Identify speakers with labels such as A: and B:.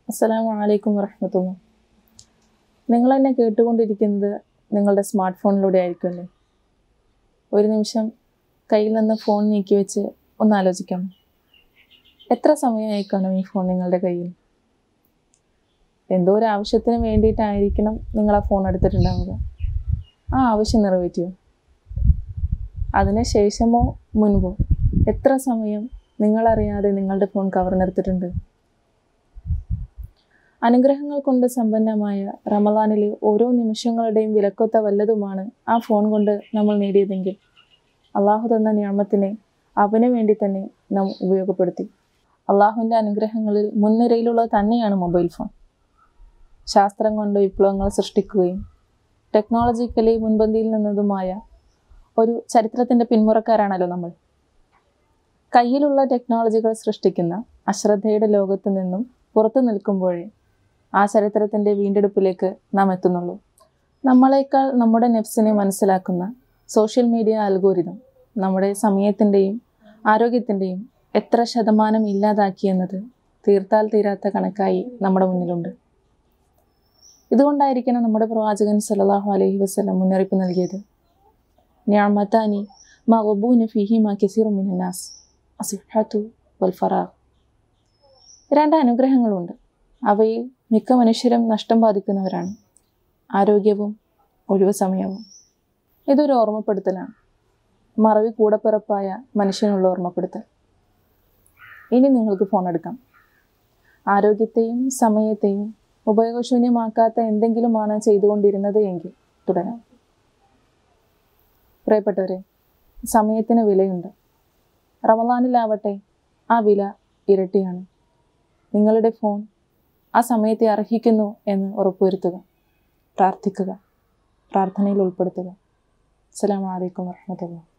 A: അസ്സലാമു അലൈക്കും വറഹമത്തുള്ള നിങ്ങൾ എന്നെ കേട്ടുകൊണ്ടിരിക്കുന്നത് നിങ്ങളുടെ സ്മാർട്ട് ഫോണിലൂടെ ആയിരിക്കുമല്ലേ ഒരു നിമിഷം കയ്യിൽ നിന്ന് ഫോൺ നീക്കി വെച്ച് ഒന്ന് ആലോചിക്കാം എത്ര സമയമായി കാണും ഈ ഫോൺ നിങ്ങളുടെ കയ്യിൽ എന്തോ ഒരു ആവശ്യത്തിന് വേണ്ടിയിട്ടായിരിക്കണം നിങ്ങൾ ആ ഫോൺ എടുത്തിട്ടുണ്ടാവുക ആ ആവശ്യം നിറവേറ്റിയോ അതിന് ശേഷമോ മുൻപോ എത്ര സമയം നിങ്ങളറിയാതെ നിങ്ങളുടെ ഫോൺ കവർന്നെടുത്തിട്ടുണ്ട് അനുഗ്രഹങ്ങൾ കൊണ്ട് സമ്പന്നമായ റമദാനിലെ ഓരോ നിമിഷങ്ങളുടെയും വിലക്കൊത്ത വല്ലതുമാണ് ആ ഫോൺ കൊണ്ട് നമ്മൾ നേടിയതെങ്കിൽ അള്ളാഹു തന്ന നിയമത്തിനെ അവന് വേണ്ടി തന്നെ നാം ഉപയോഗപ്പെടുത്തി അള്ളാഹുവിൻ്റെ അനുഗ്രഹങ്ങളിൽ മുൻനിരയിലുള്ളത് തന്നെയാണ് മൊബൈൽ ഫോൺ ശാസ്ത്രം കൊണ്ട് വിപ്ലവങ്ങൾ സൃഷ്ടിക്കുകയും ടെക്നോളജിക്കലി മുൻപന്തിയിൽ നിന്നതുമായ ഒരു ചരിത്രത്തിൻ്റെ പിന്മുറക്കാരാണല്ലോ നമ്മൾ കയ്യിലുള്ള ടെക്നോളജികൾ സൃഷ്ടിക്കുന്ന അശ്രദ്ധയുടെ ലോകത്ത് നിന്നും പുറത്തു നിൽക്കുമ്പോഴേ ആ ചരിത്രത്തിൻ്റെ വീണ്ടെടുപ്പിലേക്ക് നാം എത്തുന്നുള്ളൂ നമ്മളെക്കാൾ നമ്മുടെ നെഫ്സിനെ മനസ്സിലാക്കുന്ന സോഷ്യൽ മീഡിയ അൽഗോരിതം നമ്മുടെ സമയത്തിൻ്റെയും ആരോഗ്യത്തിൻ്റെയും എത്ര ശതമാനം ഇല്ലാതാക്കിയെന്നത് തീർത്താൽ തീരാത്ത കണക്കായി നമ്മുടെ മുന്നിലുണ്ട് ഇതുകൊണ്ടായിരിക്കണം നമ്മുടെ പ്രവാചകൻ സല്ലല്ലാഹു അലൈഹി വസല്ലം മുന്നറിയിപ്പ് നൽകിയത് ഞാമത്താനി മഹബൂന് ഫിഹിമ കെസീറു മിനന്നാസ് അസിഹത്തു വൽ ഫറാഖ് രണ്ട് അനുഗ്രഹങ്ങളുണ്ട് അവയിൽ മിക്ക മനുഷ്യരും നഷ്ടം ബാധിക്കുന്നവരാണ് ആരോഗ്യവും ഒഴിവു സമയവും ഇതൊരു ഓർമ്മപ്പെടുത്തലാണ് മറവി കൂടപ്പിറപ്പായ മനുഷ്യനുള്ള ഓർമ്മപ്പെടുത്തൽ ഇനി നിങ്ങൾക്ക് ഫോൺ എടുക്കാം ആരോഗ്യത്തെയും സമയത്തെയും ഉപയോഗശൂന്യമാക്കാത്ത എന്തെങ്കിലുമാണ് ചെയ്തുകൊണ്ടിരുന്നത് എങ്കിൽ തുടരാം പ്രിയപ്പെട്ടവരെ സമയത്തിന് വിലയുണ്ട് റമദാനിലാവട്ടെ ആ വില ഇരട്ടിയാണ് നിങ്ങളുടെ ഫോൺ ആ സമയത്തെ അർഹിക്കുന്നു എന്ന് ഉറപ്പുവരുത്തുക പ്രാർത്ഥിക്കുക പ്രാർത്ഥനയിൽ ഉൾപ്പെടുത്തുക അസ്സലാമു അലൈക്കും വറഹ്മത്തുള്ളാഹി